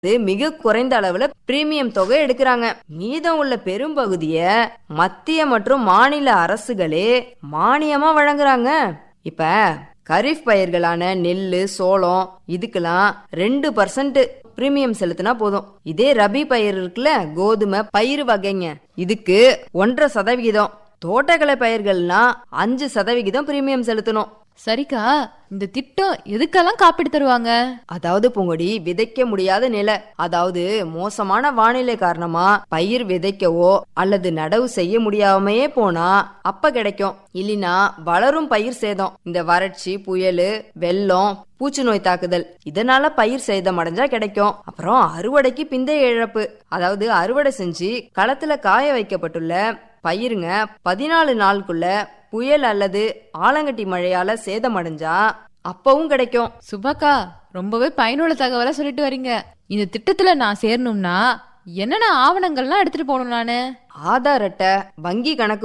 இது மிக குறைந்த அளவுல பிரீமியம் தொகை எடுக்கிறாங்க மீதம் உள்ள பெரும்பகுதிய மத்திய மற்றும் மாநில அரசுகளே மானியமா வழங்குறாங்க இப்ப கரீஃப் பயிர்களான நெல்லு சோளம் இதுக்கெல்லாம் ரெண்டு பர்சன்ட் பிரீமியம் செலுத்தினா போதும் இதே ரபி பயிர் இருக்குல்ல கோதுமை பயிர் வகைங்க இதுக்கு ஒன்றரை சதவிகிதம் தோட்டக்கலை பயிர்கள்னா அஞ்சு சதவிகிதம் பிரீமியம் செலுத்தணும் சரிக்கா இந்த திட்டம் எதுக்கெல்லாம் காப்பீடு தருவாங்க அதாவது பூங்கொடி விதைக்க முடியாத நிலை அதாவது மோசமான வானிலை காரணமா பயிர் விதைக்கவோ அல்லது நடவு செய்ய முடியாமையே போனா அப்ப கிடைக்கும் இல்லைனா வளரும் பயிர் சேதம் இந்த வறட்சி புயல் வெள்ளம் பூச்சி நோய் தாக்குதல் இதனால பயிர் சேதம் அடைஞ்சா கிடைக்கும் அப்புறம் அறுவடைக்கு பிந்தைய இழப்பு அதாவது அறுவடை செஞ்சு களத்துல காய வைக்கப்பட்டுள்ள பயிருங்க பதினாலு நாளுக்குள்ள புயல் அல்லது ஆலங்கட்டி மழையால சேதமடைஞ்சா அப்பவும் கிடைக்கும் சுபாக்கா ரொம்பவே பயனுள்ள தகவலா சொல்லிட்டு வரீங்க இந்த திட்டத்துல நான் சேரணும்னா என்னென்ன ஆவணங்கள்லாம் எடுத்துட்டு போகணும் நானு ஆதார் அட்டை வங்கி கணக்கு